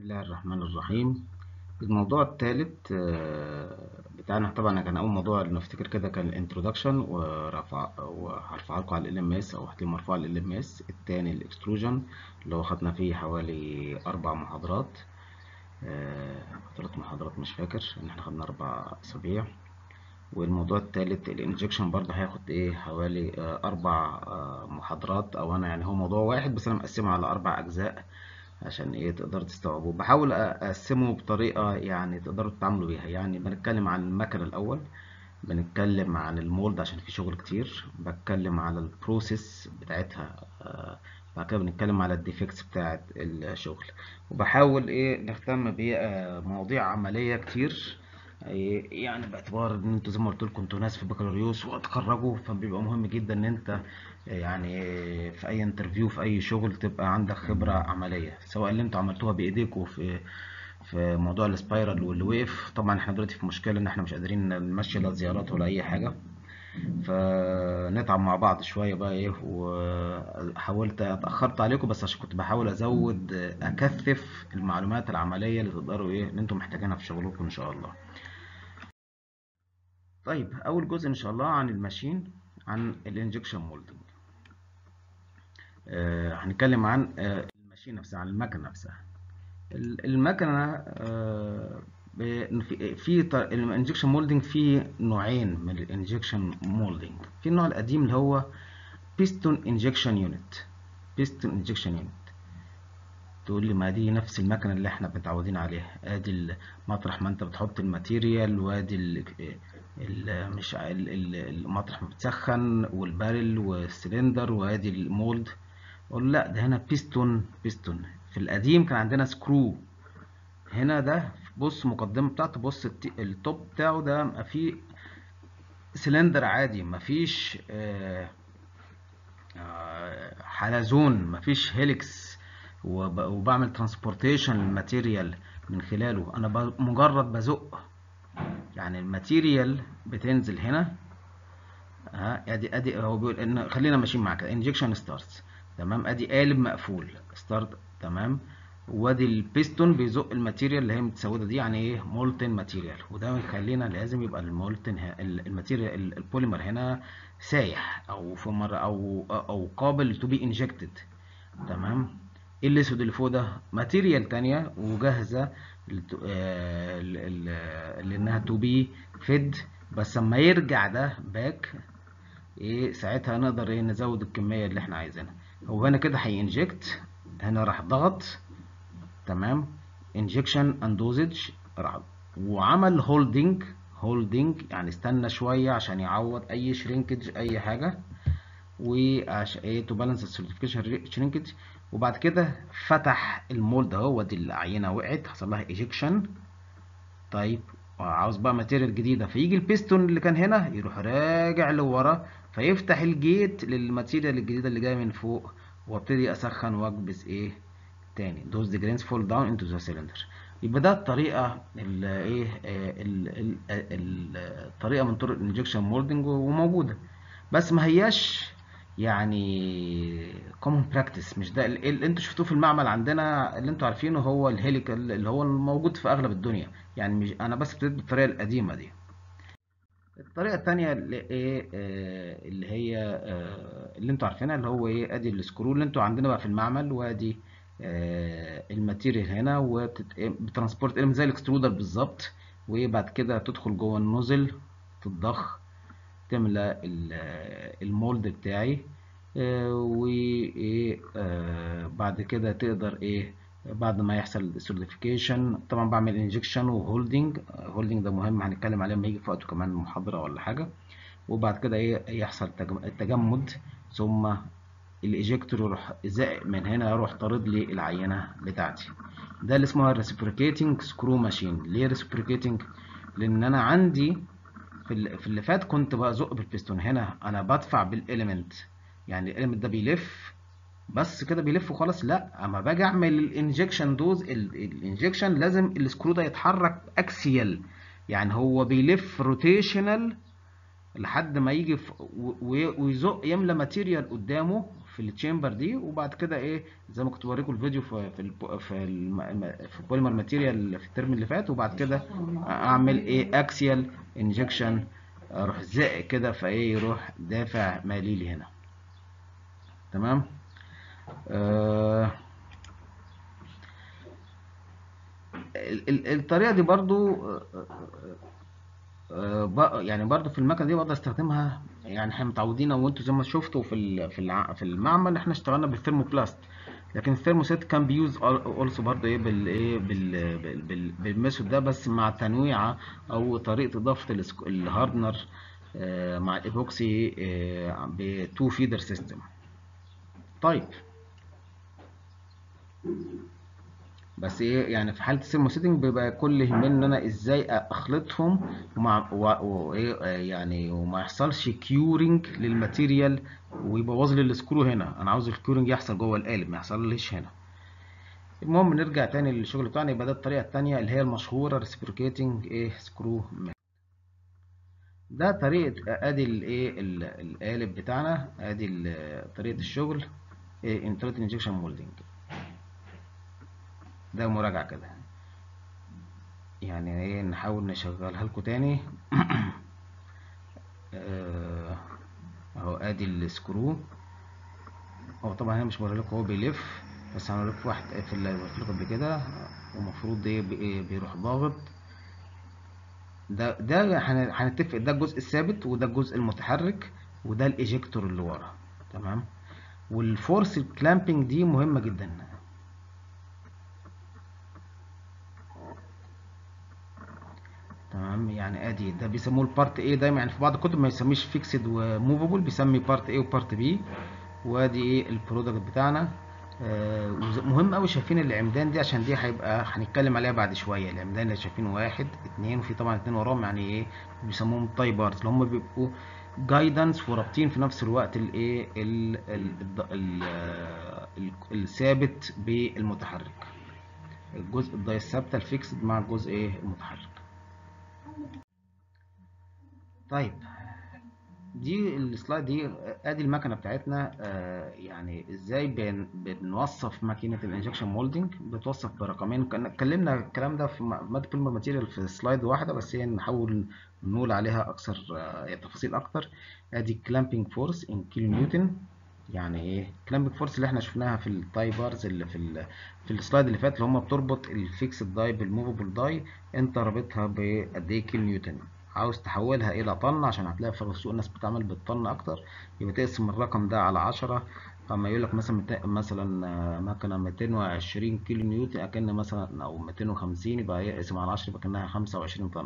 الله الرحمن الرحيم الموضوع الثالث بتاعنا طبعا كان اول موضوع اللي نفتكر كده كان الانترودكشن ورفع وهرفع لكم على ال ام اس او هتلاقيه مرفوع على ال ام اس الثاني الاكستروجن اللي هو خدنا فيه حوالي اربع محاضرات ثلاث محاضرات مش فاكر ان احنا خدنا اربع اسابيع والموضوع الثالث الانجكشن برضه هياخد ايه حوالي اربع محاضرات او انا يعني هو موضوع واحد بس انا مقسمه على اربع اجزاء عشان ايه تقدروا تستوعبوا بحاول اقسمه بطريقه يعني تقدروا تتعاملوا بيها يعني بنتكلم عن المكنه الاول بنتكلم عن المولد عشان في شغل كتير بتكلم على البروسيس بتاعتها بعد كده بنتكلم على الديفكتس بتاعت الشغل وبحاول ايه نهتم بمواضيع عمليه كتير يعني باعتبار ان انتوا زي ما قلت لكم انتوا ناس في بكالوريوس وهتخرجوا فبيبقى مهم جدا ان انت يعني في اي انترفيو في اي شغل تبقى عندك خبره عمليه سواء اللي انتوا عملتوها بايديكم في في موضوع السبايرال واللي وقف طبعا احنا دلوقتي في مشكله ان احنا مش قادرين نمشي لا زيارات ولا اي حاجه فنتعب مع بعض شويه بقى ايه وحاولت اتاخرت عليكم بس عشان كنت بحاول ازود اكثف المعلومات العمليه اللي تقدروا ايه اللي انتم محتاجينها في شغلكم ان شاء الله طيب اول جزء ان شاء الله عن الماشين عن الانجكشن مولدنج آه هنتكلم عن آه الماشين نفسها عن المكنه نفسها المكنه آه في في الانجكشن مولدنج في نوعين من الانجكشن مولدنج في النوع القديم اللي هو بيستون انجكشن يونت بيستون انجكشن يونت تقول لي ما دي نفس المكنه اللي احنا متعودين عليها ادي مطرح ما انت بتحط الماتيريال وادي ال مش المطرح ما بتسخن والبارل والسلندر وادي المولد اقول لا ده هنا بيستون بيستون في القديم كان عندنا سكرو هنا ده بص المقدمه بتاعته بص التوب بتاعه ده فيه سلندر عادي مفيش آه آه حلزون مفيش هيليكس وبعمل ترانسبورتيشن للماتيريال من خلاله انا مجرد بزق يعني الماتيريال بتنزل هنا ها ادي ادي هو بيقول ان خلينا ماشيين معاك انجكشن ستارتس تمام ادي قالب مقفول ستارت تمام وادي البيستون بيزق الماتيريال اللي هي متسوده دي يعني ايه مولتن ماتيريال وده يخلينا لازم يبقى المولتن الماتيريال البوليمر هنا سايح او في مره او او قابل تو بي انجكتد تمام ايه الاسود اللي فوق ده ماتيريال تانية وجاهزه لانها تو بي فيد بس اما يرجع ده باك ايه ساعتها نقدر ايه نزود الكميه اللي احنا عايزينها هو هنا كده هينجكت هنا راح ضغط تمام انجكشن اند دوزج راح وعمل هولدنج هولدنج يعني استنى شويه عشان يعوض اي شرينكج اي حاجه وعشان ايه تو بالانس السيرتيفيكيشن شرينكج وبعد كده فتح المولد اهو دي العينه وقعت حصل لها ايجكشن طيب وعاوز بقى ماتيريال جديده فيجي البيستون اللي كان هنا يروح راجع لورا فيفتح الجيت للماتيريال الجديده اللي جايه من فوق وابتدي اسخن واكبس ايه تاني دوز ذا جرينز فول داون انتو ذا سيلندر يبقى ده الطريقه الايه الطريقه من طرق الانجكشن مولدنج وموجوده بس ما هياش يعني كومن براكتس مش ده اللي انتوا شفتوه في المعمل عندنا اللي انتوا عارفينه هو الهيليكال اللي هو الموجود في اغلب الدنيا يعني مش انا بس ابتديت بالطريقه القديمه دي الطريقه الثانيه اللي ايه آه اللي هي آه اللي انتوا عارفينها اللي هو ايه ادي السكرو اللي انتوا عندنا بقى في المعمل وادي آه الماتيريال هنا وبترانسبورت زي الاكسترودر بالظبط وبعد كده تدخل جوه النوزل تتضخ تملى المولد بتاعي وبعد كده تقدر ايه بعد ما يحصل السيرتيفيكيشن طبعا بعمل انجكشن وهولدنج هولدنج ده مهم هنتكلم عليه لما يجي في وقته كمان محاضره ولا حاجه وبعد كده ايه يحصل التجمد ثم الايجكتور يروح زائق من هنا يروح طارد لي العينه بتاعتي ده اللي اسمه الريسبريكيتنج سكرو ماشين ليه ريسبريكيتنج لان انا عندي في اللي فات كنت بزق بالبيستون هنا انا بدفع بالاليمنت يعني الاليمنت ده بيلف بس كده بيلف وخلاص لا اما باجي اعمل الانجكشن دوز الانجكشن لازم السكرو ده يتحرك اكسيال يعني هو بيلف روتيشنال لحد ما يجي ويزق يملى ماتيريال قدامه في التشامبر دي وبعد كده ايه زي ما كنت بوريكم الفيديو في في الب- في الم- في البوليمر ماتيريال في الترم اللي فات وبعد كده اعمل ايه اكسيال انجكشن اروح زق كده فايه يروح دافع مالي لي هنا تمام آه ال- ال- الطريقه دي برضو آه، آه، ب- يعني برضو في المكنه دي بقدر استخدمها يعني احنا متعودين او انتوا زي ما شفتوا في ال- في الع- في المعمل احنا اشتغلنا بالثيرموبلاست لكن الثيرموست كان بيوز اولسو برضو ايه بالايه بال بال- بال- بالميثود ده بس مع تنويعه او طريقه اضافه السك- الهاردنر آه، مع الايبوكسي بتو فيدر سيستم طيب بس ايه يعني في حاله السيرمو سيتنج بيبقى كل اللي يهمني ان انا ازاي اخلطهم ومع و- وايه آه، يعني وما يحصلش كيورنج للماتيريال ويبوظ لي السكرو هنا انا عاوز الكيورنج يحصل جوه القالب ما يحصلش هنا المهم نرجع تاني للشغل بتاعنا يبقى ده الطريقه التانيه اللي هي المشهوره ريسبريكيتنج ايه سكرو ده طريقه ادي الايه ال- القالب بتاعنا ادي ال- طريقه الشغل ايه انترنت انجكشن مولدنج ده مراجعه كده يعني ايه نحاول نشغلها لكم تاني آه، اهو ادي السكرو هو طبعا هنا مش بوري لكم هو بيلف بس هنوري لكم واحد في اللي قلت لكم قبل كده ومفروض ايه بي- إيه بيروح ضاغط ده ده هن- هنتفق ده الجزء الثابت وده الجزء المتحرك وده الايجكتور اللي ورا تمام والفورس كلامبنج دي مهمه جدا تمام يعني ادي ده بيسموه البارت ايه دايما يعني في بعض الكتب ما يسميش فيكسد وموفابل بيسمي بارت ايه وبارت بي وادي ايه البرودكت بتاعنا آه وز- مهم قوي شايفين العمدان دي عشان دي هيبقى هنتكلم عليها بعد شويه العمدان اللي شايفينه واحد اتنين وفي طبعا اتنين وراهم يعني ايه بيسموهم تاي بارز اللي هم بيبقوا جايدنس ورابطين في نفس الوقت الايه ال- ال- الض- ال- آه، ال- الثابت بالمتحرك الجزء الضي الثابته الفيكسد مع الجزء ايه المتحرك طيب دي السلايد دي ادي المكنه بتاعتنا آه، يعني ازاي بن بنوصف ماكينه الانجكشن مولدنج بتوصف برقمين كان- اتكلمنا الكلام ده في ماده بوليمر ماتيريال في سلايد واحده بس هي نحاول نقول عليها اكثر آه، تفاصيل اكتر ادي كلامبنج فورس ان كيلو نيوتن يعني ايه كلامبنج فورس اللي احنا شفناها في التاي بارز اللي في ال في السلايد اللي فات اللي هم بتربط الفيكسد داي بالموفبل داي انت رابطها بقد ايه كيلو نيوتن عاوز تحولها الى طن عشان هتلاقي في السوق الناس بتعمل بالطن اكتر يبقى تقسم الرقم ده على 10 فما يقول لك مثلا مت- مثلا آه، مكنه 220 كيلو نيوتن اكن مثلا او 250 يبقى يقسم على 10 يبقى كانها 25 طن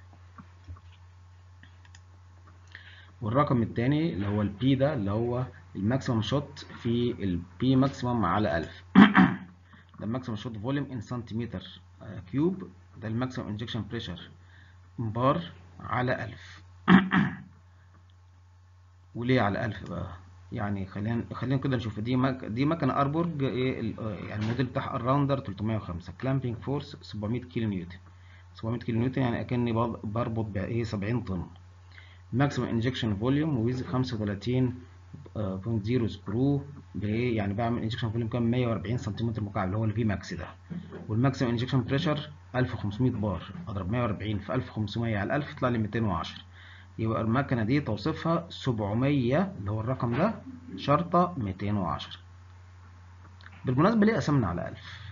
والرقم التاني اللي هو البي ده اللي هو الماكسيمم شوت في البي ماكسيمم على 1000 ده الماكسيمم شوت فوليوم ان سنتيمتر كيوب ده الماكسيمم انجكشن بريشر بار على 1000 وليه على 1000 بقى يعني خلينا خلينا كده نشوف دي مك... دي مكنه اربورج ايه ال- آه، يعني الموديل بتاعها الراوندر 305 كلامبنج فورس 700 كيلو نيوتن 700 كيلو نيوتن يعني اكني بض- بربط بايه 70 طن ماكسيمم انجكشن فوليوم ويز 35.0 سكرو بايه يعني بعمل انجكشن فوليوم كام 140 سنتيمتر مكعب اللي هو الفي ماكس ده والماكسيمم انجكشن بريشر 1500 بار اضرب 140 في 1500 على 1000 يطلع لي 210 يبقى المكنه دي توصيفها 700 اللي هو الرقم ده شرطه 210 بالمناسبه ليه قسمنا على 1000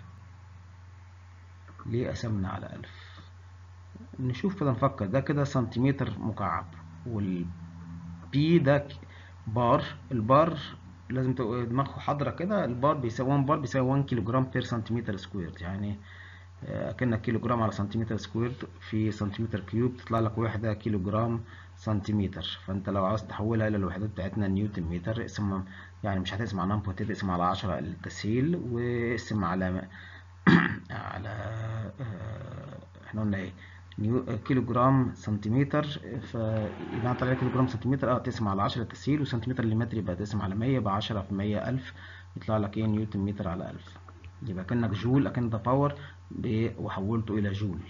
ليه قسمنا على 1000 نشوف كده نفكر ده كده سنتيمتر مكعب والبي ده ك- بار البار لازم تبقى دماغه حاضرة كده البار بيساوي 1 بار بيساوي 1 كيلو جرام بير سنتيمتر سكوير يعني آه، كأنك كيلو جرام على سنتيمتر سكوير في سنتيمتر كيوب تطلع لك وحدة كيلو جرام سنتيمتر فانت لو عاوز تحولها الى الوحدات بتاعتنا نيوتن متر اقسم يعني مش هتقسم على نمبر تقسم على 10 التسهيل واقسم على على آه، احنا قلنا ايه نيو كيلو جرام سنتيمتر فيبقى طلع كيلو جرام سنتيمتر اه تقسم على 10 تسهيل وسنتيمتر لمتر يبقى تقسم على 100 يبقى 10 في 100 ألف يطلع لك ايه نيوتن متر على 1000 يبقى كأنك جول أكن ده باور ب- وحولته إلى جول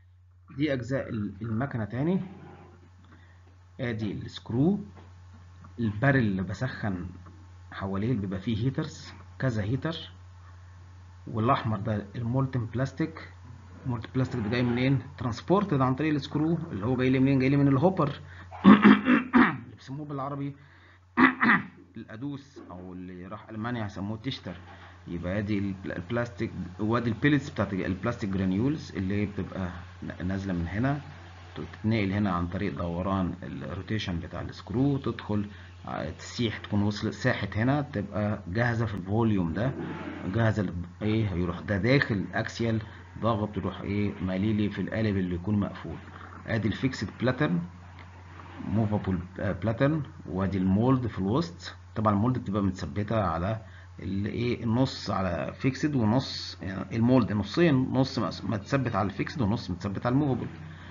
دي أجزاء ال- المكنة تاني ادي السكرو البارل اللي بسخن حواليه اللي بيبقى فيه هيترز كذا هيتر والاحمر ده المولتن بلاستيك المولتن بلاستيك ده جاي منين ترانسبورت ده عن طريق السكرو اللي هو جاي لي منين جاي لي من الهوبر اللي بيسموه بالعربي الادوس او اللي راح المانيا هيسموه تشتر يبقى ادي البلاستيك وادي البيلتس بتاعت البلاستيك جرانيولز اللي بتبقى نازله من هنا تتنقل هنا عن طريق دوران الروتيشن بتاع السكرو تدخل تسيح تكون وصلت ساحت هنا تبقى جاهزه في الفوليوم ده جاهزه ايه يروح ده داخل اكسيال ضغط يروح ايه ماليلي في القالب اللي يكون مقفول ادي الفيكسد بلاترن موفابل بلاترن وادي المولد في الوسط طبعا المولد بتبقى متثبته على الايه النص على فيكسد ونص يعني المولد نصين نص متثبت على الفيكسد ونص متثبت على الموفابل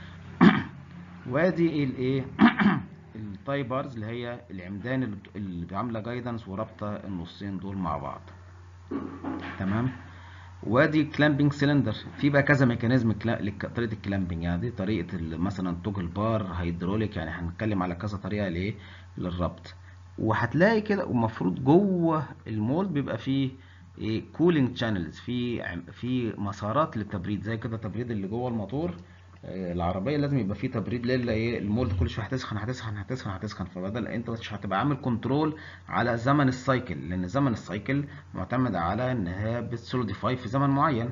وادي الايه التاي بارز اللي هي العمدان اللي عامله جايدنس ورابطه النصين دول مع بعض تمام وادي كلامبنج سيلندر في بقى كذا ميكانيزم لطريقه الكلامبنج يعني دي طريقه مثلا توجل بار هيدروليك يعني هنتكلم على كذا طريقه لايه للربط وهتلاقي كده المفروض جوه المولد بيبقى فيه ايه كولينج شانلز في في مسارات للتبريد زي كده التبريد اللي جوه الموتور العربيه لازم يبقى فيه تبريد ليه ايه المولد كل شويه هتسخن هتسخن هتسخن هتسخن فبدل انت مش هتبقى عامل كنترول على زمن السايكل لان زمن السايكل معتمد على انها بتسوليديفاي في زمن معين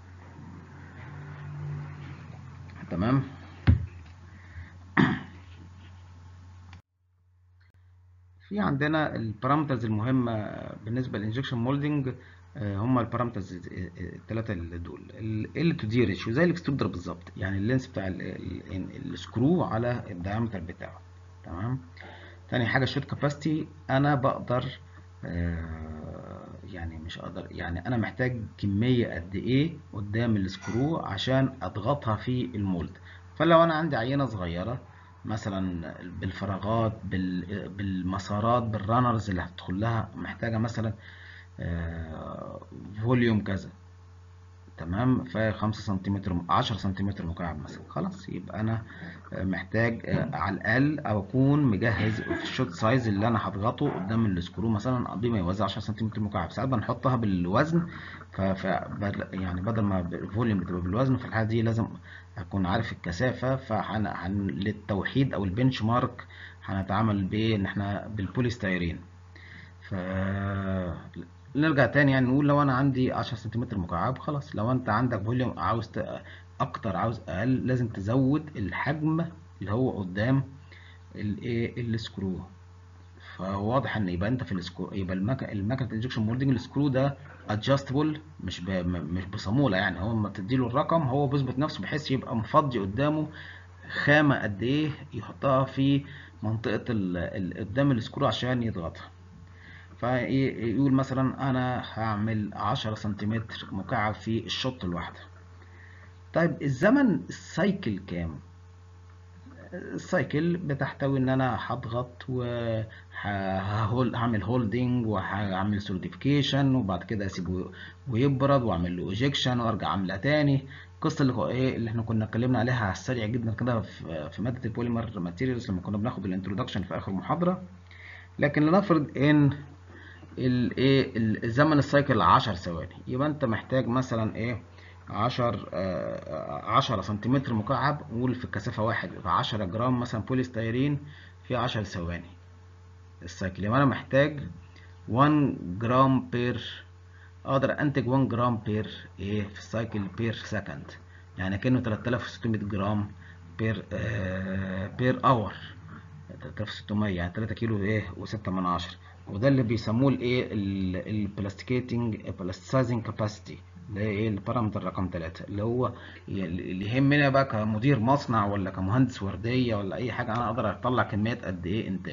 تمام في عندنا البارامترز المهمه بالنسبه للانجكشن مولدنج هم البارامترز الثلاثه دول ال تو دي ريشيو زي الاكسترودر بالظبط يعني اللينس بتاع السكرو على الدايمتر بتاعه تمام تاني حاجه الشوت كاباسيتي انا بقدر يعني مش اقدر يعني انا محتاج كميه قد ايه قدام السكرو عشان اضغطها في المولد فلو انا عندي عينه صغيره مثلا بالفراغات بالمسارات بالرانرز اللي هتدخل لها محتاجه مثلا فوليوم كذا تمام ف 5 سنتيمتر 10 سنتيمتر مكعب مثلا خلاص يبقى انا محتاج على الاقل او اكون مجهز في الشوت سايز اللي انا هضغطه قدام السكرو مثلا قضيه ما يوزع 10 سنتيمتر مكعب ساعات بنحطها بالوزن ف يعني بدل ما الفوليوم بتبقى بالوزن في الحاله دي لازم اكون عارف الكثافه فهن للتوحيد او البنش مارك هنتعامل بايه ان احنا بالبوليستيرين ف نرجع تاني يعني نقول لو انا عندي 10 سنتيمتر مكعب خلاص لو انت عندك فوليوم عاوز اكتر عاوز اقل لازم تزود الحجم اللي هو قدام الايه السكرو فواضح ان يبقى انت في السكرو يبقى المكنه المكنه الانجكشن مولدنج السكرو ده ادجستبل مش ب... مش بصاموله يعني هو لما تديله الرقم هو بيظبط نفسه بحيث يبقى مفضي قدامه خامه قد ايه يحطها في منطقه ال... قدام السكرو عشان يضغطها فيقول مثلا انا هعمل 10 سنتيمتر مكعب في الشوط الواحده طيب الزمن السايكل كام السايكل بتحتوي ان انا هضغط وهعمل هولدنج وهعمل سوليديفيكيشن وبعد كده اسيبه ويبرد واعمل له ايجكشن وارجع اعملها تاني القصه اللي ايه اللي احنا كنا اتكلمنا عليها على السريع جدا كده في ماده البوليمر ماتيريالز لما كنا بناخد الانترودكشن في اخر محاضره لكن لنفرض ان الايه الزمن السايكل 10 ثواني يبقى انت محتاج مثلا ايه 10 10 سنتيمتر مكعب قول في الكثافه واحد يبقى 10 جرام مثلا بوليستيرين في 10 ثواني السايكل يبقى انا محتاج 1 جرام بير اقدر انتج 1 جرام بير ايه في السايكل بير سكند يعني كانه 3600 جرام بير آه بير اور 3600 يعني 3 كيلو ايه و6 من 10 وده اللي بيسموه الايه البلاستيكيتنج بلاستيسايزنج كاباسيتي اللي هي ايه البارامتر رقم 3 اللي هو اللي يهمنا بقى كمدير مصنع ولا كمهندس ورديه ولا اي حاجه انا اقدر اطلع كميات قد ايه انتاج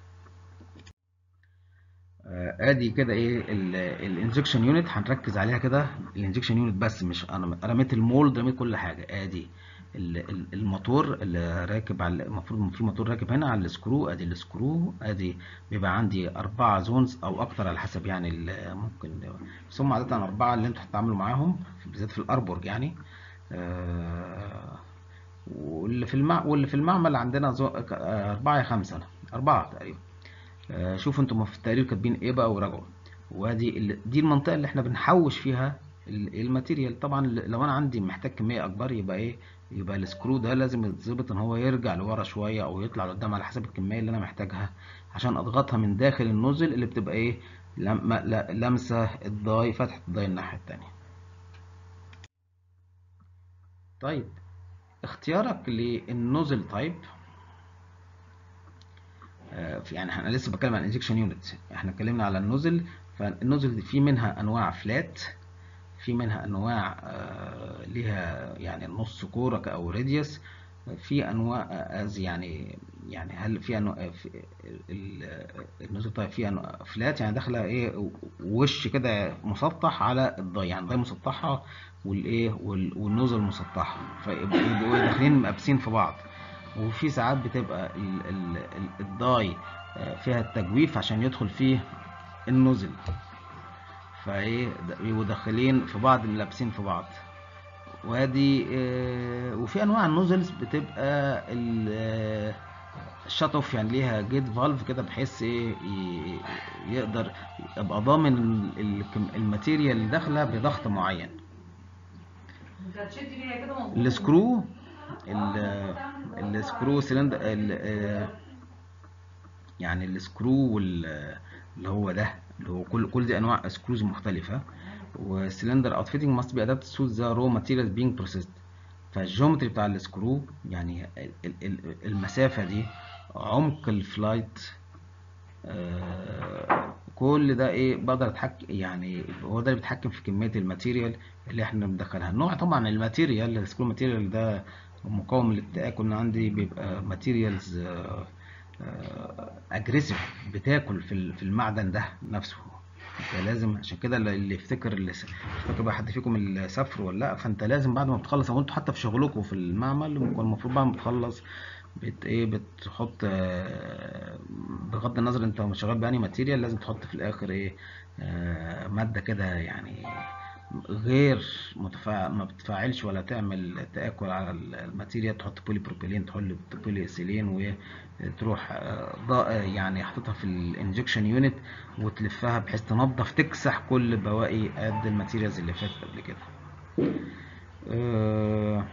ادي كده ايه الانجكشن يونت هنركز عليها كده الانجكشن يونت بس مش انا رميت المولد رميت كل حاجه ادي الموتور اللي راكب على المفروض في موتور راكب هنا على السكرو ادي السكرو ادي بيبقى عندي أربعة زونز او اكتر على حسب يعني ممكن بس هم عاده اربعه اللي انتوا هتتعاملوا معاهم بالذات في الاربورج يعني آه واللي في المع... واللي في المعمل عندنا زو... اربعه يا خمسه اربعه تقريبا آه، شوفوا انتم في التقرير كاتبين ايه بقى وراجعوا وادي ال- دي المنطقه اللي احنا بنحوش فيها ال- الماتيريال طبعا ل- لو انا عندي محتاج كميه اكبر يبقى ايه يبقى السكرو ده لازم يتظبط ان هو يرجع لورا شويه او يطلع لقدام على حسب الكميه اللي انا محتاجها عشان اضغطها من داخل النوزل اللي بتبقى ايه لم- لا- لامسه الضاي فتحه الضاي الناحيه التانيه طيب اختيارك للنوزل تايب آه، في- يعني احنا لسه بتكلم عن انجكشن يونت احنا اتكلمنا على النوزل فالنوزل دي في منها انواع فلات في منها انواع آه، ليها يعني نص كوره او راديوس في انواع از يعني يعني هل في انواع في ال- النوزل طيب في انواع فلات يعني داخله ايه وش كده مسطح على الضي يعني الضي مسطحه والايه وال- والنوزل مسطحه فيبقوا يبقوا داخلين مقابسين في بعض وفي ساعات بتبقى ال- ال- ال- الضاي آه، فيها التجويف عشان يدخل فيه النوزل فايه د- يبقوا داخلين في بعض ملابسين في بعض وادي آه، وفي انواع النوزلز بتبقى ال- آه، الشات اوف يعني ليها جيت فالف كده بحيث ايه ي- يقدر يبقى ضامن ال- ال- الماتيريال اللي داخله بضغط معين انت هتشد بيها كده مظبوط السكرو ال- السكرو سلندر ال- آه، يعني السكرو وال- اللي هو ده اللي هو كل كل دي انواع سكروز مختلفه والسلندر اوتفيتنج ماست بي ادابت سوت ذا رو ماتيريال بينج بروسيسد فالجيومتري بتاع السكرو يعني ال- ال- ال- المسافه دي عمق الفلايت آه، كل ده ايه بقدر اتحكم يعني هو ده اللي بيتحكم في كميه الماتيريال اللي احنا بندخلها النوع طبعا الماتيريال السكرو ماتيريال ده مقاوم للتآكل ان عندي بيبقى ماتيريالز اجريسيف بتاكل في ال- في المعدن ده نفسه انت لازم عشان كده اللي اللي يفتكر اللي س- يفتكر بقى حد فيكم اللي سافر ولا لا فانت لازم بعد ما بتخلص او انتوا حتى في شغلكم في المعمل المفروض بعد ما بتخلص بت ايه بتحط آه، بغض النظر انت شغال بأنهي ماتيريال لازم تحط في الاخر ايه آه، ماده كده يعني غير متفاعل ما بتفاعلش ولا تعمل تآكل على الماتيريال تحط بولي بروبيلين تحط بولي ايثيلين وتروح آه، ضا- يعني حاططها في الانجكشن يونت وتلفها بحيث تنظف تكسح كل بواقي قد الماتيريالز اللي فاتت قبل كده آه،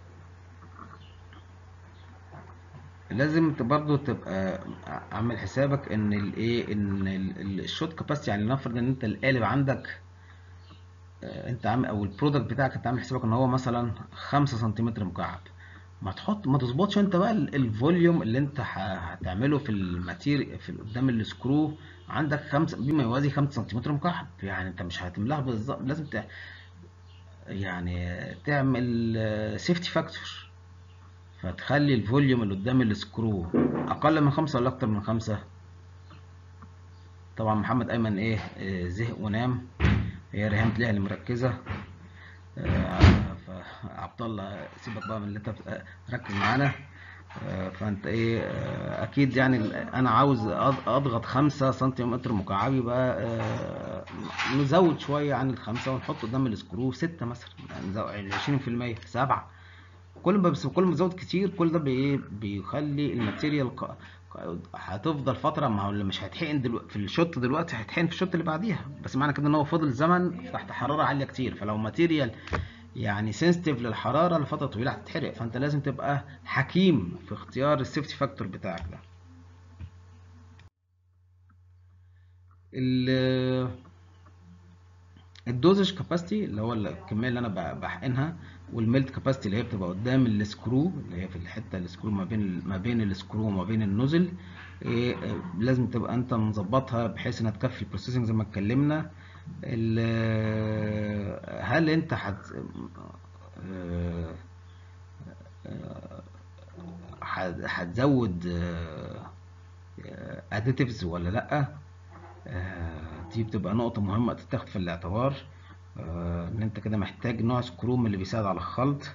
لازم ت- برضو تبقى عامل حسابك ان الايه ان ال- ال- الشوت كاباسيتي يعني نفرض ان انت القالب عندك آه، انت عامل او البرودكت بتاعك انت عامل حسابك ان هو مثلا 5 سنتيمتر مكعب ما تحط ما تظبطش انت بقى ال- الفوليوم اللي انت ه- هتعمله في الماتير في قدام السكرو عندك خمسة بما يوازي 5 سنتيمتر مكعب يعني انت مش هتملاها بالظبط لازم ت... يعني تعمل سيفتي فاكتور فتخلي الفوليوم اللي قدام السكرو اقل من خمسة ولا اكتر من خمسة طبعا محمد ايمن ايه آه، زهق ونام هي ريهام تلاقيها اللي مركزه آه، فعبد الله سيبك بقى من اللي انت بت- ركز معانا آه، فانت ايه آه، اكيد يعني ال- انا عاوز أض- اضغط خمسة سنتيمتر مكعب يبقى آه، نزود شوية عن الخمسة ونحط قدام السكرو ستة مثلا يعني نزود عشرين في المية سبعة كل ما بس كل ما تزود كتير كل ده بي بيخلي الماتيريال ق- ق- هتفضل فترة ما هو اللي مش هيتحقن دلوقتي في الشوط دلوقتي هيتحقن في الشوط اللي بعديها بس معنى كده ان هو فضل زمن تحت حرارة عالية كتير فلو ماتيريال يعني سنسيتيف للحرارة لفترة طويلة هتتحرق فانت لازم تبقى حكيم في اختيار السيفتي فاكتور بتاعك ده ال- الدوزج كاباسيتي اللي هو الكميه اللي انا ب- بحقنها والميلت كاباسيتي اللي هي بتبقى قدام السكرو اللي هي في الحته السكرو ما بين ما بين السكرو وما بين النوزل إيه آه، لازم تبقى انت مظبطها بحيث انها تكفي البروسيسنج زي ما اتكلمنا ال- هل انت هت آه، آه، هت- هتزود اديتيفز ولا لا آه، دي بتبقى نقطة مهمة تتاخد في الاعتبار آه، ان انت كده محتاج نوع سكرو من اللي بيساعد على الخلط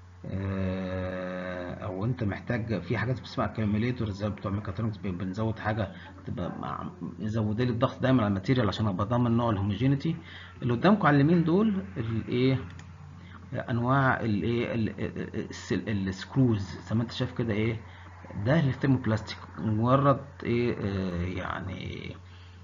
آه، او انت محتاج في حاجات اسمها اكيوميليتور زي بتوع ميكاترونكس بنزود حاجة تبقى مع- مزودة لي الضغط دايما على الماتيريال عشان ابقى ضامن نوع الهوموجينيتي اللي قدامكم على اليمين دول الايه انواع الايه ال- ال- السكروز زي ما انت شايف كده ايه ده الثيرموبلاستيك مجرد ايه آه يعني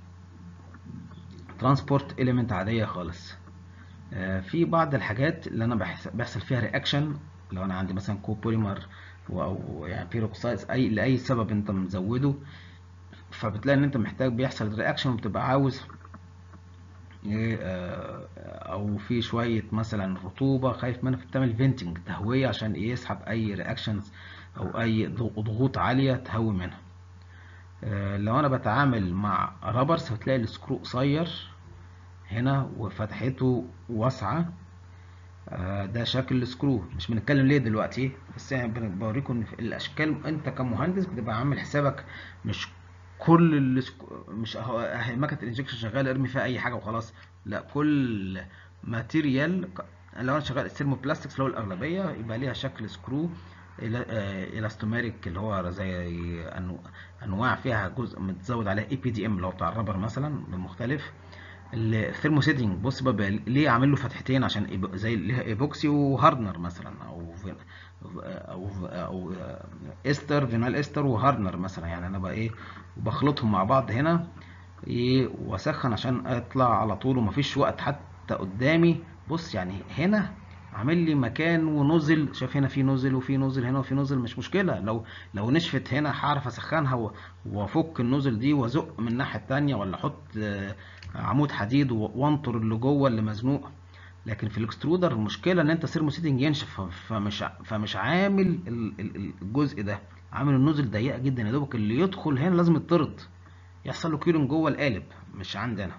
ترانسبورت اليمنت عاديه خالص آه في بعض الحاجات اللي انا بحس- بيحصل فيها رياكشن لو انا عندي مثلا كوبوليمر او يعني بيروكسايد اي لاي سبب انت مزوده فبتلاقي ان انت محتاج بيحصل رياكشن وبتبقى عاوز ايه آه، او في شويه مثلا رطوبه خايف منها فبتعمل فينتنج تهويه عشان إيه يسحب اي رياكشنز او اي ضغ- ضغوط عاليه تهوي منها آه، لو انا بتعامل مع رابرز هتلاقي السكرو قصير هنا وفتحته واسعه آه، ده شكل السكرو مش بنتكلم ليه دلوقتي بس يعني بن- بوريكم ان في الاشكال انت كمهندس بتبقى عامل حسابك مش كل السكو مش اهو أهي مكنه الانجكشن شغاله ارمي فيها اي حاجه وخلاص لا كل ماتيريال ك- لو انا شغال الثيرموبلاستكس اللي هو الاغلبيه يبقى ليها شكل سكرو إلا- آه، الاستوميريك اللي هو زي أنو- انواع فيها جزء متزود عليها اي بي دي ام اللي هو بتاع الرابر مثلا مختلف الثيرموسيتنج بص بقى بقى ليه عامل له فتحتين عشان إيبو- زي ليها ايبوكسي وهاردنر مثلا او فين او او استر فينال استر وهاردنر مثلا يعني انا بقى ايه بخلطهم مع بعض هنا ايه واسخن عشان اطلع على طول ومفيش وقت حتى قدامي بص يعني هنا عامل لي مكان ونزل شايف هنا في نزل وفي نزل هنا وفي نزل مش مشكله لو لو نشفت هنا هعرف اسخنها و- وافك النزل دي وازق من الناحيه التانيه ولا احط آه، عمود حديد و- وانطر اللي جوه اللي مزنوق لكن في الاكسترودر المشكله ان انت سيرموسيتنج ينشف ف- فمش ع- فمش عامل ال- ال- الجزء ده عامل النوزل ضيقه جدا يا دوبك اللي يدخل هنا لازم يطرد يحصل له كيلون جوه القالب مش عندنا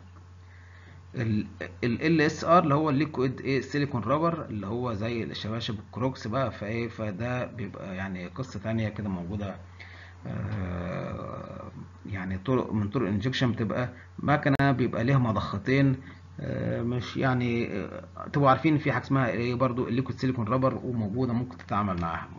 ال اس ار اللي هو الليكويد ايه سيليكون رابر اللي هو زي الشباشب الكروكس بقى فايه فده بيبقى يعني قصه تانية كده موجوده آه، يعني طرق من طرق الانجكشن بتبقى مكنه بيبقى ليها مضختين آه، مش يعني آه، تبقوا عارفين إن في حاجه اسمها ايه برضو الليكويد سيليكون رابر وموجوده ممكن تتعامل معاها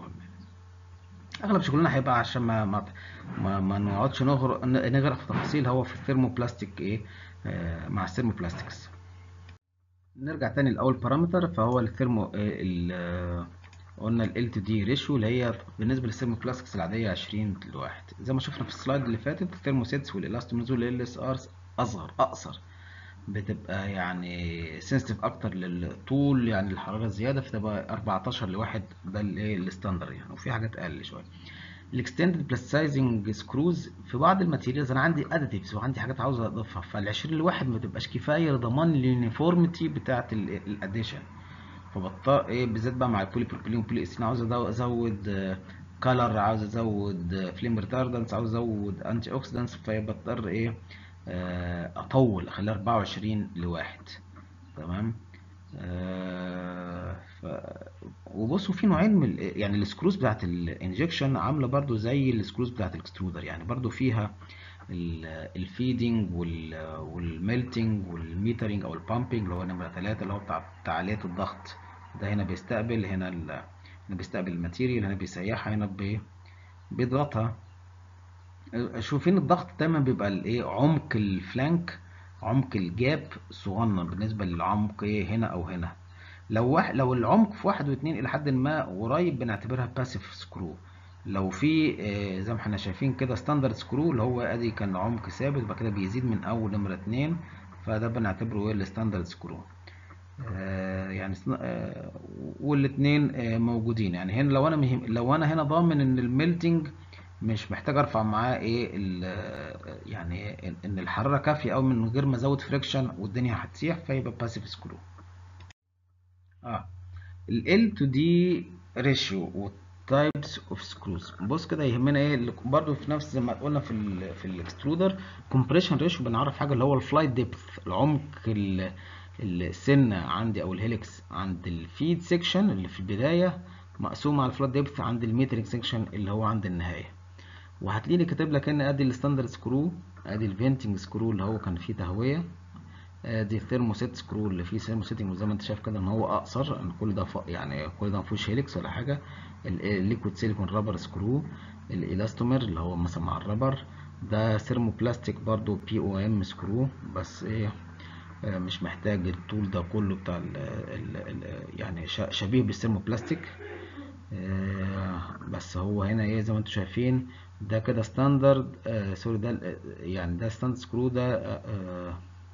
اغلب شغلنا هيبقى عشان ما ما ما, ما نقعدش نغرق نغرق في تفاصيل هو في الثيرموبلاستيك ايه آه، مع الثيرموبلاستكس نرجع تاني لاول بارامتر فهو الثيرمو آه، ال آه، قلنا ال تو دي ريشيو اللي هي بالنسبه للثيرموبلاستكس العاديه 20 لواحد زي ما شفنا في السلايد اللي فاتت الثيرموسيتس والالاستوميز والال اس ار اصغر اقصر بتبقى يعني سنسيتيف اكتر للطول يعني الحراره الزياده فتبقى 14 لواحد ده الايه الستاندر يعني وفي حاجات اقل شويه الاكستندد بلاستايزنج سكروز في بعض الماتيريالز انا عندي اديتيفز وعندي حاجات عاوز اضيفها فال 20 لواحد ما تبقاش كفايه لضمان اليونيفورميتي بتاعه الاديشن فبضطر ايه بالذات بقى مع البولي بروبيلين والبولي ايثين عاوز أزو- ازود كلر عاوز ازود فليم ريتاردنس عاوز ازود انتي اوكسيدنتس فبضطر ايه آه، اطول اخليها 24 لواحد تمام آه، ف... وبصوا في نوعين من ال- يعني السكروز بتاعت الانجكشن عامله برضو زي السكروز بتاعت الاكسترودر يعني برضو فيها الفيدنج والميلتنج والميترنج او البامبنج اللي هو نمره ثلاثة اللي هو بتاع تعالية الضغط ده هنا بيستقبل هنا ال... هنا بيستقبل الماتيريال هنا بيسيحها هنا بي... بيضغطها شوفين الضغط دايما بيبقى الايه عمق الفلانك عمق الجاب صغنن بالنسبه للعمق ايه هنا او هنا لو واحد لو العمق في واحد واثنين الى حد ما قريب بنعتبرها باسيف سكرو لو في آه، زي ما احنا شايفين كده ستاندرد سكرو اللي هو ادي كان عمق ثابت بعد كده بيزيد من اول نمره اتنين فده بنعتبره ايه الستاندرد سكرو آه، يعني سن- آه، والاثنين آه، موجودين يعني هنا لو انا مهم لو انا هنا ضامن ان الميلتنج مش محتاج ارفع معاه ايه ال- يعني ان إن الحراره كافيه او من غير ما ازود فريكشن والدنيا هتسيح فيبقى باسيف سكرو اه ال L to D ratio والتايبس اوف سكروز بص كده يهمنا ايه اللي برضو في نفس زي ما قلنا في ال في الاكسترودر كومبريشن ريشيو بنعرف حاجه اللي هو الفلايت ديبث العمق ال- السنه عندي او الهيلكس عند الفيد سيكشن اللي في البدايه مقسوم على الفلايت ديبث عند الميتريك سيكشن اللي هو عند النهايه وهتلاقيني كاتب لك ان ادي الستاندرد سكرو ادي الفينتنج سكرو اللي هو كان فيه تهويه ادي الثيرموسيت سكرو اللي فيه ثيرموسيتنج وزي ما انت شايف كده ان هو اقصر ان كل ده ف... يعني كل ده ما فيهوش هيليكس ولا حاجه الليكويد سيليكون رابر سكرو الالاستومير اللي هو مثلا مع الرابر ده ثيرموبلاستيك برضو بي او ام سكرو بس ايه آه، مش محتاج الطول ده كله بتاع ال ال ال يعني ش- شبيه بالثيرموبلاستيك آه، بس هو هنا ايه زي ما انتم شايفين ده كده ستاندرد آه سوري ده ال- يعني ده ستاندرد سكرو ده آه آه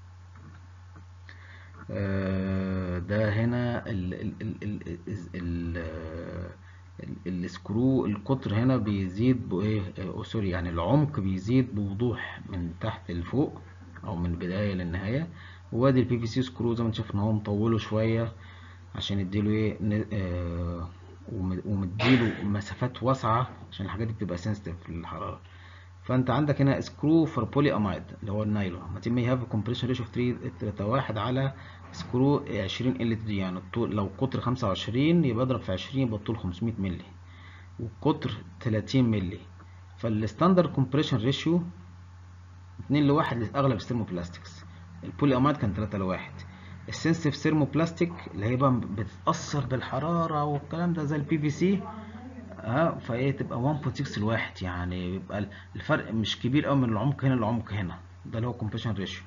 آه، ده هنا ال ال ال ال ال ال السكرو القطر هنا بيزيد بايه آه، سوري يعني العمق بيزيد بوضوح من تحت لفوق او من البدايه للنهايه وادي البي في سي سكرو زي ما انت شايف ان هو مطوله شويه عشان يديله ايه ن- آه، وم- ومديله مسافات واسعه عشان الحاجات دي بتبقى سنسيتيف للحراره فانت عندك هنا سكرو فور بولي امايد اللي هو النايلون ما may have a compression ratio of 3 واحد على سكرو 20 ال دي يعني الطول لو قطر 25 يبقى اضرب في 20 يبقى الطول 500 مللي والقطر 30 مللي فالستاندرد كومبريشن ريشيو 2 لواحد لاغلب الثيرموبلاستكس البولي امايد كان 3 لواحد السنسيتيف ثيرموبلاستيك اللي هي بقى بتتاثر بالحراره والكلام ده زي البي في سي اه فهي تبقى 1.6 لواحد يعني بيبقى الفرق مش كبير قوي من العمق هنا للعمق هنا ده اللي هو كومبريشن ريشيو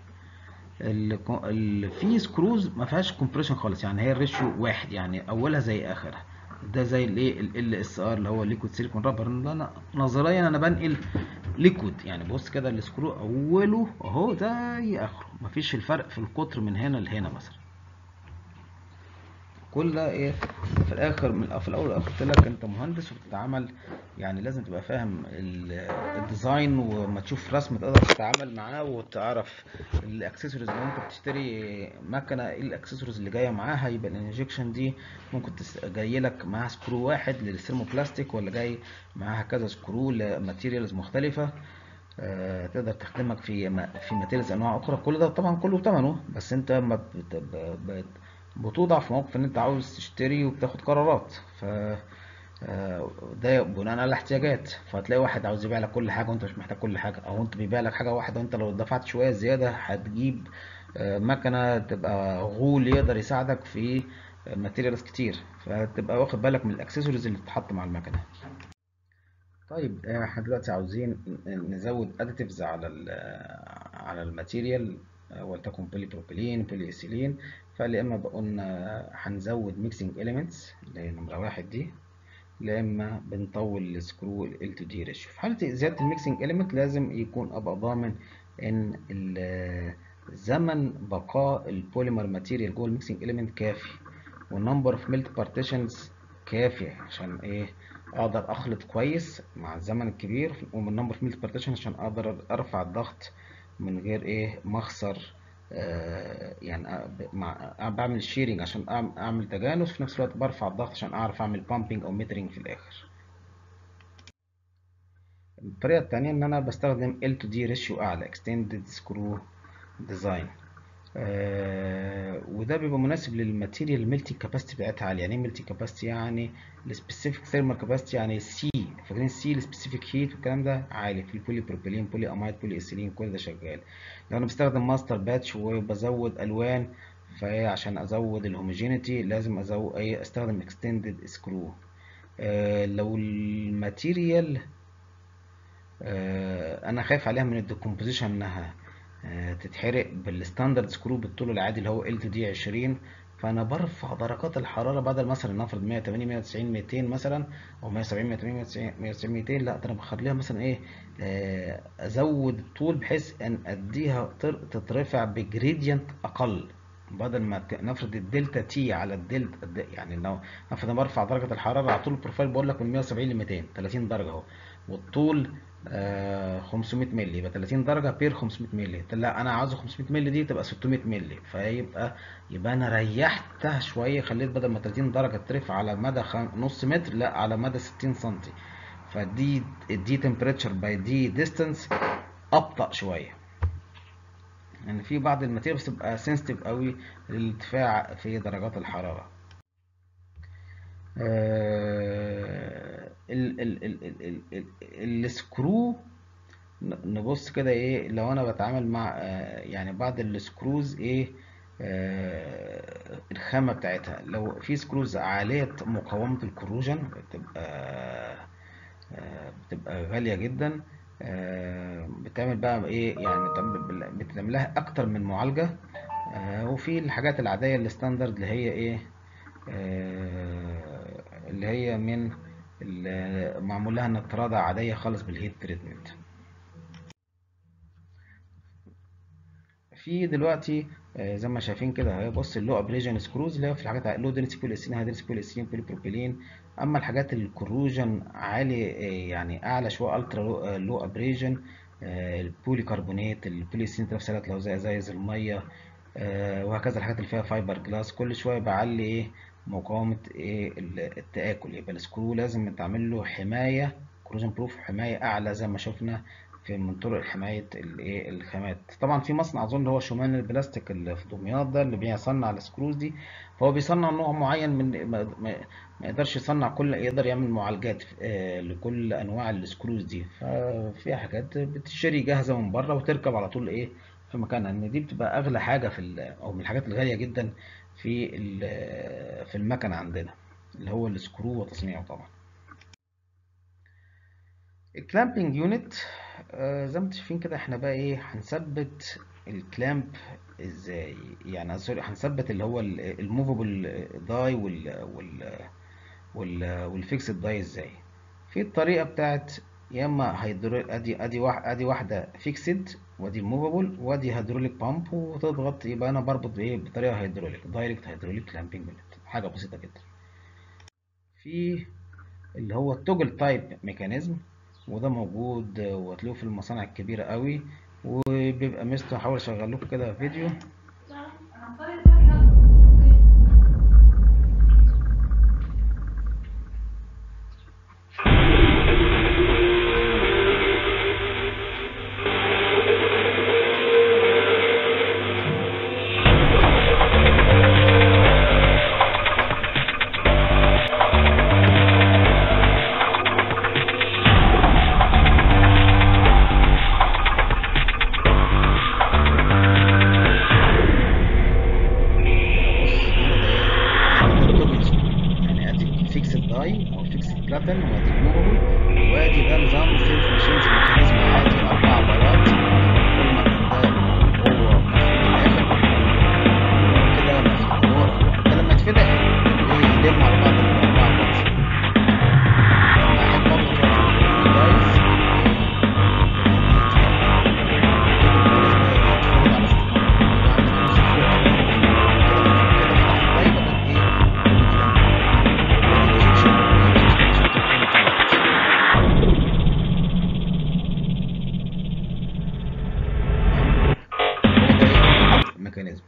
في سكروز ما فيهاش كومبريشن خالص يعني هي الريشيو واحد يعني اولها زي اخرها ده زي الايه ال اس ار اللي هو ليكويد سيليكون رابر انا نظريا انا بنقل ليكويد يعني بص كده السكرو اوله اهو زي اخره مفيش الفرق في القطر من هنا لهنا مثلا كل ده ايه في الاخر من في الاول والاخر قلت لك انت مهندس وبتتعامل يعني لازم تبقى فاهم ال- الديزاين وما تشوف رسم تقدر تتعامل معاه وتعرف الاكسسوارز لو انت بتشتري مكنه ايه الاكسسوارز اللي جايه معاها يبقى الانجكشن دي ممكن تس... جاي لك معاها سكرو واحد للثيرموبلاستيك ولا جاي معاها كذا سكرو لماتيريالز مختلفه آه، تقدر تخدمك في م- في ماتيريالز انواع اخرى كل ده طبعا كله بثمنه بس انت ما بت- ب- ب- بتوضع في موقف ان انت عاوز تشتري وبتاخد قرارات ف آه، ده بناء على الاحتياجات فهتلاقي واحد عاوز يبيع لك كل حاجه وانت مش محتاج كل حاجه او انت بيبيع لك حاجه واحده وانت لو دفعت شويه زياده هتجيب آه، مكنه تبقى غول يقدر يساعدك في ماتيريالز كتير فتبقى واخد بالك من الاكسسوارز اللي بتتحط مع المكنه طيب آه، احنا دلوقتي عاوزين نزود اديتيفز على ال على الماتيريال آه، ولتكن بولي بروبيلين بولي ايثيلين فيا اما قلنا هنزود ميكسنج اليمنتس اللي هي نمره واحد دي يا اما بنطول السكرو ال تو دي ريشيو في حاله زياده الميكسنج اليمنت لازم يكون ابقى ضامن ان ال- زمن بقاء البوليمر ماتيريال جوه الميكسنج اليمنت كافي والنمبر اوف ميلت بارتيشنز كافي عشان ايه اقدر اخلط كويس مع الزمن الكبير والنمبر اوف ميلت بارتيشن عشان اقدر ارفع الضغط من غير ايه ما اخسر آه، يعني أ- مع أ- بعمل شيرنج عشان أعم- اعمل تجانس في نفس الوقت برفع الضغط عشان اعرف اعمل بامبنج او ميترنج في الاخر الطريقة التانية إن أنا بستخدم L to D ratio أعلى Extended Screw Design آه وده بيبقى مناسب للماتيريال ميلتي كاباسيتي بتاعتها عالية يعني ايه ميلتي كاباسيتي يعني السبيسيفيك ثيرمال كاباسيتي يعني سي فاكرين السي السبيسيفيك هيت والكلام ده عالي في البولي بروبيلين بولي امايد بولي ايثيلين كل ده شغال لو انا بستخدم ماستر باتش وبزود الوان فهي عشان ازود الهوموجينيتي لازم ازود ايه استخدم اكستندد سكرو آه لو الماتيريال آه، انا خايف عليها من الديكومبوزيشن انها آه، تتحرق بالستاندرد سكرو بالطول العادي اللي هو ال تو دي 20 فانا برفع درجات الحراره بدل مثلا نفرض 180 190 200 مثلا او 170 180 190 190 200 لا ده انا بخليها مثلا ايه آه، ازود الطول بحيث ان اديها تر- تترفع بجريدينت اقل بدل ما ك- نفرض الدلتا تي على الدلتا الد- يعني لو نفرض انا برفع درجه الحراره على طول البروفايل بقول لك من 170 ل 200 30 درجه اهو والطول آه 500 مللي يبقى 30 درجه بير 500 مللي لا انا عاوزه 500 مللي دي تبقى 600 مللي فيبقى يبقى انا ريحتها شويه خليت بدل ما 30 درجه ترفع على مدى خم... نص متر لا على مدى 60 سنتي فدي دي تمبريتشر باي دي ديستانس ابطا شويه يعني في بعض الماتيريالز بتبقى سنسيتيف قوي للارتفاع في درجات الحراره آه، ال ال ال ال ال ال السكرو ن- نبص كده ايه لو انا بتعامل مع آه، يعني بعض السكروز ايه آه، الخامة بتاعتها لو في سكروز عالية مقاومة الكروجن بتبقى آه، بتبقى غالية جدا آه، بتعمل بقى ايه يعني بتعمل بتعمل لها اكتر من معالجة آه، وفي الحاجات العادية الستاندرد اللي هي ايه آه، اللي هي من ال- معمول لها نطرادة عادية خالص بالهيت تريتمنت في دلوقتي آه، زي ما شايفين كده اهي بص اللو ابريجن سكروز اللي هي في الحاجات لو دينس بوليستين هيدرس بوليستين بوليبروبيلين اما الحاجات الكروجن عالي آه، يعني اعلى شويه الترا لو ابريجن البوليكربونات البوليستين تنافسات لو زي ازايز الميه آه، وهكذا الحاجات اللي فيها فايبر جلاس كل شويه بعلي ايه مقاومه ايه ال- التآكل يبقى السكرو لازم تعمل له حمايه كروجن بروف حمايه اعلى زي ما شفنا في من طرق حمايه الايه الخامات طبعا في مصنع اظن هو شومان البلاستيك اللي في دمياط ده اللي بيصنع السكروز دي فهو بيصنع نوع معين من ما, ما ما يقدرش يصنع كل يقدر يعمل معالجات آه، لكل انواع السكروز دي ففي حاجات بتشتري جاهزه من بره وتركب على طول ايه في مكانها ان دي بتبقى اغلى حاجه في ال- او من الحاجات الغاليه جدا في ال- في المكنه عندنا اللي هو السكرو وتصنيعه طبعا الكلامبنج يونت زي ما انتم شايفين كده احنا بقى ايه هنثبت الكلامب ازاي يعني سوري هنثبت اللي هو الموفابل داي وال وال وال والفيكسد داي ازاي في الطريقه بتاعت يا اما هيدروليك ادي ادي واحد ادي واحده فيكسد وادي موفابل وادي هيدروليك بامب وتضغط يبقى انا بربط بايه بطريقه هيدروليك دايركت هيدروليك كلامبنج يونت حاجه بسيطه جدا في اللي هو التوجل تايب ميكانيزم وده موجود وهتلاقوه في المصانع الكبيرة قوي وبيبقى ميزته هحاول اشغل لكم كده فيديو انا هختار الحاجة اوكي يعني ادي فيكسد داي او فيكسد بلاتن وادي موفبل وادي ده نظام سيلف ماشينز ميكانيزم عادي اربع بياض كل ما ده هو مفروض الاخر كده مفروض هو ده لما يتفتح ايه يلم على بعض الاربع بياض لما احب برضه تعمل دايس ميكانيزم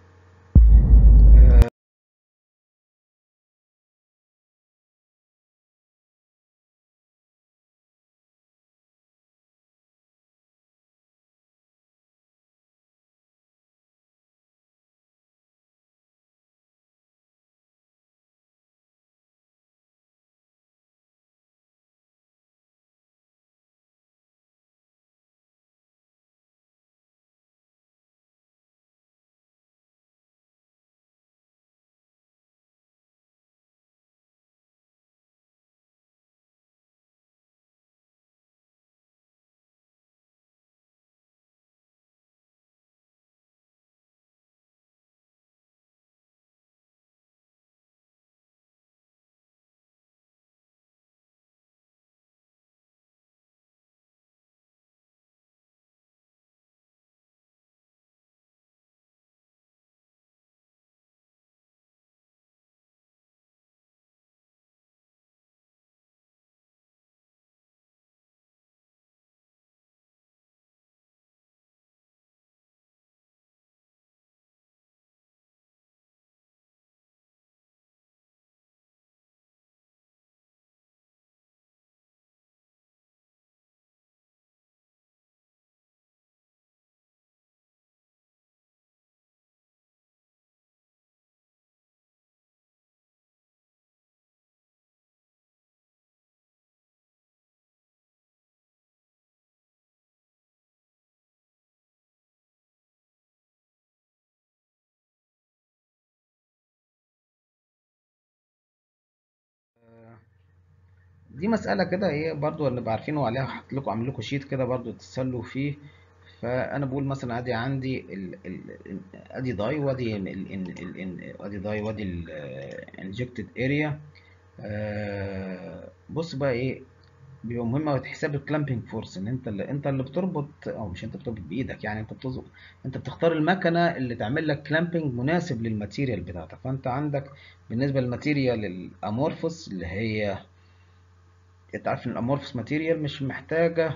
دي مسألة كده ايه برضو اللي بعرفينه عليها هحط لكم اعمل لكم شيت كده برضو تتسلوا فيه فانا بقول مثلا ادي عندي ال ال ادي داي وادي ال ال ال ال ادي داي وادي الانجكتد اريا بص بقى ايه بيبقى مهم قوي حساب الكلامبنج فورس ان انت اللي انت اللي بتربط او مش انت بتربط بايدك يعني انت بتظبط انت بتختار المكنه اللي تعمل لك كلامبنج مناسب للماتيريال بتاعتك فانت عندك بالنسبه للماتيريال الامورفوس اللي هي انت عارف ان الامورفوس ماتيريال مش محتاجه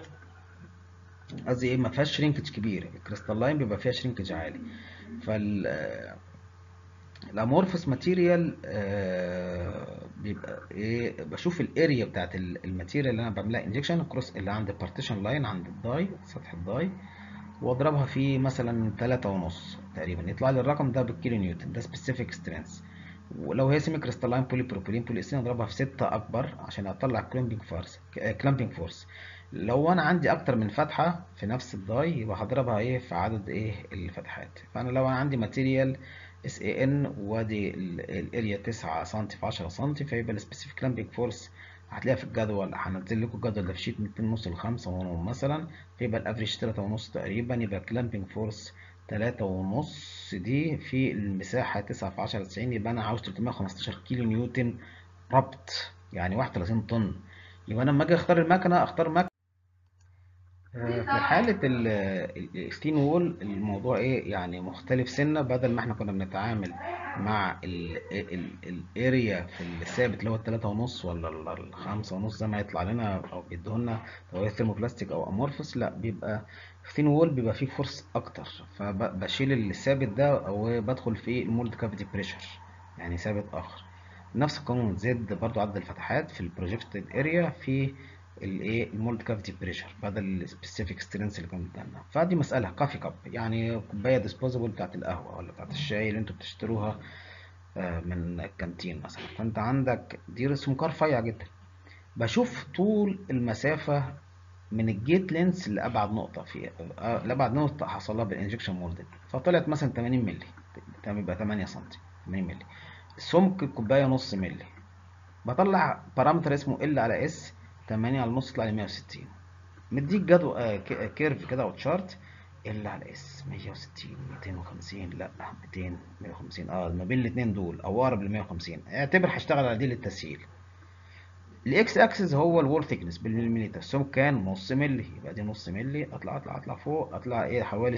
قصدي ايه ما فيهاش شرينكج كبير الكريستالين بيبقى فيها شرينكج عالي فال الامورفوس ماتيريال بيبقى ايه بشوف الاريا بتاعت الماتيريال اللي انا بعملها انجكشن كروس اللي عند البارتيشن لاين عند الداي سطح الداي واضربها في مثلا تلاتة ونص تقريبا يطلع لي الرقم ده بالكيلو نيوتن ده سبيسيفيك سترينث ولو هي سيمي كريستالين بولي بروبيلين بولي اسين اضربها في ستة اكبر عشان اطلع كلامبنج فورس كلامبنج فورس لو انا عندي اكتر من فتحه في نفس الداي يبقى هضربها ايه في عدد ايه الفتحات فانا لو انا عندي ماتيريال اس اي ان وادي الاريا 9 سم في 10 سم فيبقى السبيسيفيك كلامبنج فورس هتلاقيها في الجدول هنزل لكم الجدول ده في شيت 200 ونص ل 5 مثلا فيبقى الافريج 3 ونص تقريبا يبقى كلامبنج فورس 3 ونص دي في المساحه 9 في 10 90 يبقى انا عاوز 315 كيلو نيوتن ربط يعني 31 طن يبقى انا لما اجي اختار المكنه اختار مكنه في حالة الستين وول الموضوع ايه يعني مختلف سنة بدل ما احنا كنا بنتعامل مع الاريا في الثابت اللي هو التلاتة ونص ولا الخمسة ونص زي ما يطلع لنا او بيديهولنا لو هي ثيرموبلاستيك او امورفوس لا بيبقى ستين وول بيبقى فيه فورس اكتر فبشيل الثابت ده او بدخل في المولد كافيتي بريشر يعني ثابت اخر نفس القانون زد برضو عدد الفتحات في البروجكتد اريا في الايه المولد كافيتي بريشر بدل السبيسيفيك سترينث اللي كان قدامنا فدي مساله كافي كاب يعني كوبايه ديسبوزبل بتاعت القهوه ولا بتاعت الشاي اللي انتوا بتشتروها من الكانتين مثلا فانت عندك دي رسوم رفيع جدا بشوف طول المسافه من الجيت لينس لابعد نقطه في لابعد نقطه حصل لها بالانجكشن مولدد فطلعت مثلا 80 مللي يبقى 8 سم 80 مللي سمك الكوبايه نص مللي بطلع بارامتر اسمه ال على اس 8 على النص يطلع لي 160 مديك جدول آه كيرف كده او تشارت ال على اس 160 250 لا 200 150 اه ما بين الاثنين دول او اقرب ل 150 اعتبر هشتغل على دي للتسهيل الاكس اكسس هو الوول ثيكنس بالمليمتر السمك كان نص مللي يبقى دي نص مللي اطلع اطلع اطلع فوق اطلع ايه حوالي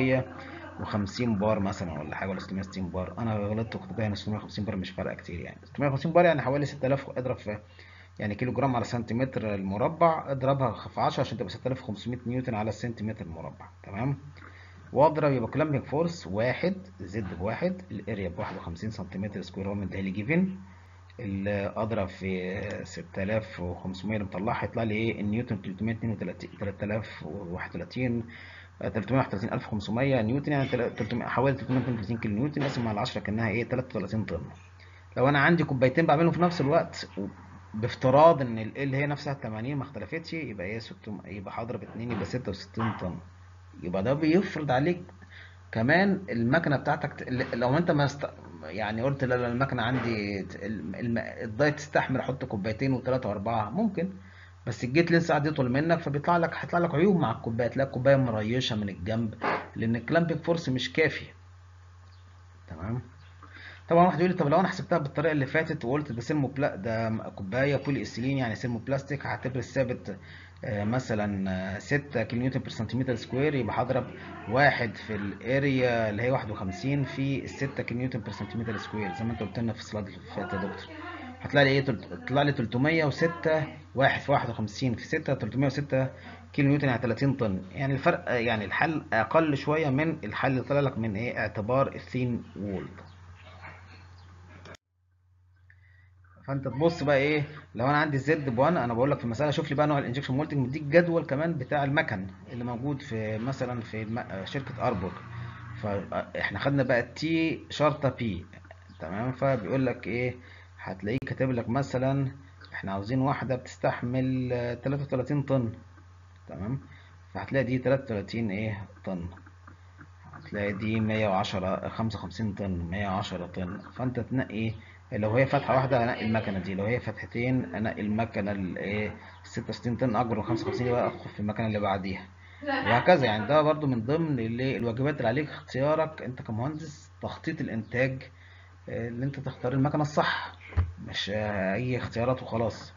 650 بار مثلا ولا حاجه ولا 660 بار انا غلطت كنت باين 650 بار مش فارقه كتير يعني 650 بار يعني حوالي 6000 اضرب في يعني كيلو جرام على سنتيمتر المربع اضربها في 10 عشان تبقى 6500 نيوتن على السنتيمتر المربع تمام واضرب يبقى كلامبنج فورس واحد زد بواحد الاريا ب 51 سنتيمتر سكوير هو مديها لي جيفن اضرب في 6500 اللي مطلعها هيطلع لي ايه النيوتن 332 3031 331500 نيوتن يعني 300 حوالي 332 كيلو نيوتن اقسم على 10 كانها ايه 33 طن لو انا عندي كوبايتين بعملهم في نفس الوقت بافتراض ان ال اللي هي نفسها 80 ما اختلفتش يبقى ايه 600 يبقى هضرب 2 يبقى 66 طن يبقى ده بيفرض عليك كمان المكنه بتاعتك لو انت ما است... يعني قلت لا لا المكنه عندي الم... الداي تستحمل احط كوبايتين وثلاثه واربعه ممكن بس الجيت لينس قاعد يطول منك فبيطلع لك هيطلع لك عيوب مع الكوبايه تلاقي الكوبايه مريشه من الجنب لان الكلامبنج فورس مش كافي تمام طبعا واحد يقول لي طب لو انا حسبتها بالطريقه اللي فاتت وقلت ده سيرمو بلا ده كوبايه بولي اسيلين يعني سيرمو بلاستيك هعتبر الثابت مثلا 6 كيلو نيوتن بير سنتيمتر سكوير يبقى هضرب واحد في الاريا اللي هي 51 في 6 كيلو نيوتن بير سنتيمتر سكوير زي ما انت قلت لنا في السلايد اللي فات يا دكتور هتلاقي لي ايه طلع لي 306 واحد في 51 في 6 306 كيلو نيوتن يعني 30 طن يعني الفرق يعني الحل اقل شويه من الحل اللي طلع لك من ايه اعتبار الثين وولد فانت تبص بقى ايه لو انا عندي زد ب 1 انا بقول لك في المساله شوف لي بقى نوع الانجكشن مولتنج مديك جدول كمان بتاع المكن اللي موجود في مثلا في الم... شركه اربور فاحنا خدنا بقى تي شرطه بي تمام فبيقول لك ايه هتلاقيه كاتب لك مثلا احنا عاوزين واحده بتستحمل 33 طن تمام فهتلاقي دي 33 ايه طن هتلاقي دي 110 55 طن 110 طن فانت تنقي لو هي فتحه واحده انقي المكنه دي لو هي فتحتين انقي المكنه الايه 66 طن اكبر من 55 يبقى ادخل في المكنه اللي بعديها وهكذا يعني ده برضو من ضمن اللي الواجبات اللي عليك اختيارك انت كمهندس تخطيط الانتاج آه، اللي انت تختار المكنه الصح مش آه، اي اختيارات وخلاص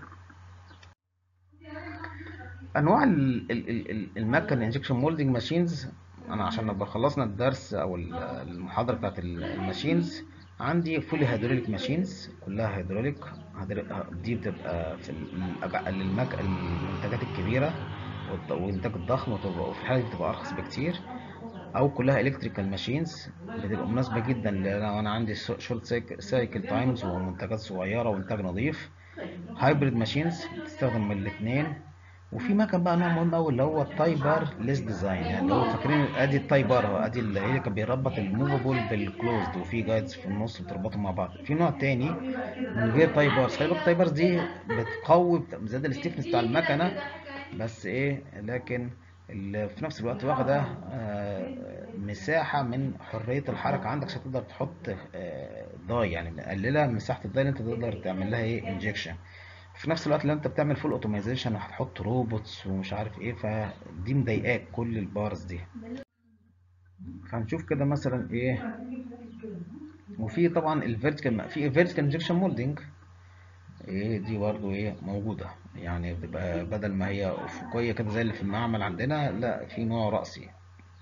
انواع ال- ال- ال- ال- المكن انجكشن مولدنج ماشينز انا عشان نبقى خلصنا الدرس او ال- المحاضره بتاعت ال- الماشينز عندي فولي هيدروليك ماشينز كلها هيدروليك هيدرو- دي بتبقى في ال- الأج- المك... المنتجات الكبيره والت- والانتاج الضخم وتبقى- وفي الحاله دي بتبقى ارخص بكتير او كلها الكتريكال ماشينز بتبقى مناسبه جدا لان انا عندي شورت سايكل تايمز ومنتجات صغيره وانتاج نظيف هايبريد ماشينز بتستخدم من الاثنين وفي مكن بقى نوع مهم قوي اللي هو التايبر ليس ديزاين يعني اللي هو فاكرين ادي التايبر اهو ادي اللي هي كان بيربط الموفابل بالكلوزد وفي جايدز في النص بتربطهم مع بعض في نوع تاني من غير تايبرز خلي بالك التايبرز دي بتقوي بت- زاد الستيفنس بتاع المكنه بس ايه لكن ال- في نفس الوقت واخده آه، مساحه من حريه الحركه عندك عشان تقدر تحط آه، داي يعني مقلله مساحه الداي اللي انت تقدر تعمل لها ايه انجكشن في نفس الوقت لو انت بتعمل فول اوتومايزيشن وهتحط روبوتس ومش عارف ايه فدي مضايقاك كل البارز دي فهنشوف كده مثلا ايه وفي طبعا الفيرتيكال في فيرتيكال انجكشن مولدنج ايه دي برضو ايه موجودة يعني بتبقى بدل ما هي افقية كده زي اللي في المعمل عندنا لا في نوع رأسي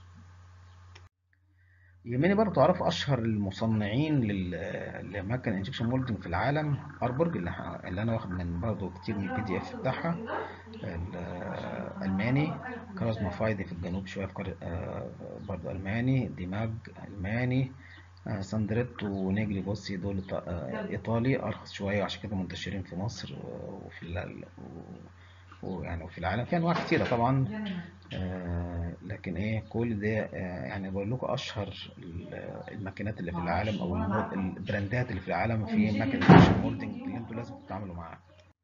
يهمني برضه تعرفوا اشهر المصنعين لل- لمكن انجكشن مولدنج في العالم اربورج اللي, ح- اللي انا واخد من برضه كتير من البي دي اف بتاعها الالماني كارازما فايدي في الجنوب شويه في كار... آه، برضه الماني ديماج الماني آه، ساندريت ونيجلي بوسي دول إيط- آه، ايطالي ارخص شويه وعشان كده منتشرين في مصر و- وفي ال... ويعني وفي العالم في انواع كتيره طبعا آه، لكن ايه كل ده آه، يعني بقول لكم اشهر ال- الماكينات اللي في العالم او المود- البراندات اللي في العالم في ماكينه انجكشن مولدنج اللي انتوا لازم تتعاملوا معاها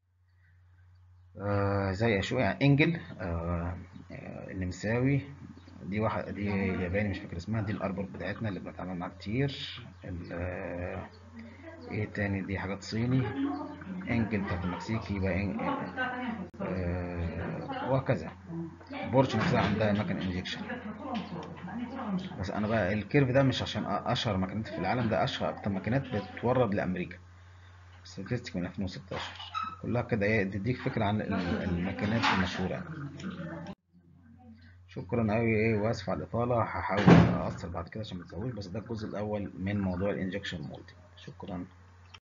آه، زي شو يعني انجل آه، آه، النمساوي دي واحد دي ياباني مش فاكر اسمها دي الاربور بتاعتنا اللي بنتعامل معاها كتير ال- آه، ايه تاني دي حاجات صيني انجل بتاعت المكسيكي يبقى إن- آه، وهكذا بورش نفسها عندها مكن انجكشن بس انا بقى الكيرف ده مش عشان اشهر ماكينات في العالم ده اشهر اكتر ماكينات بتورد لامريكا ستاتستيك من 2016 كلها كده ايه تديك فكره عن ال- الماكينات المشهوره شكرا قوي ايه واسف على الاطاله هحاول اقصر بعد كده عشان ما تزودش بس ده الجزء الاول من موضوع الانجكشن مولدنج شكرا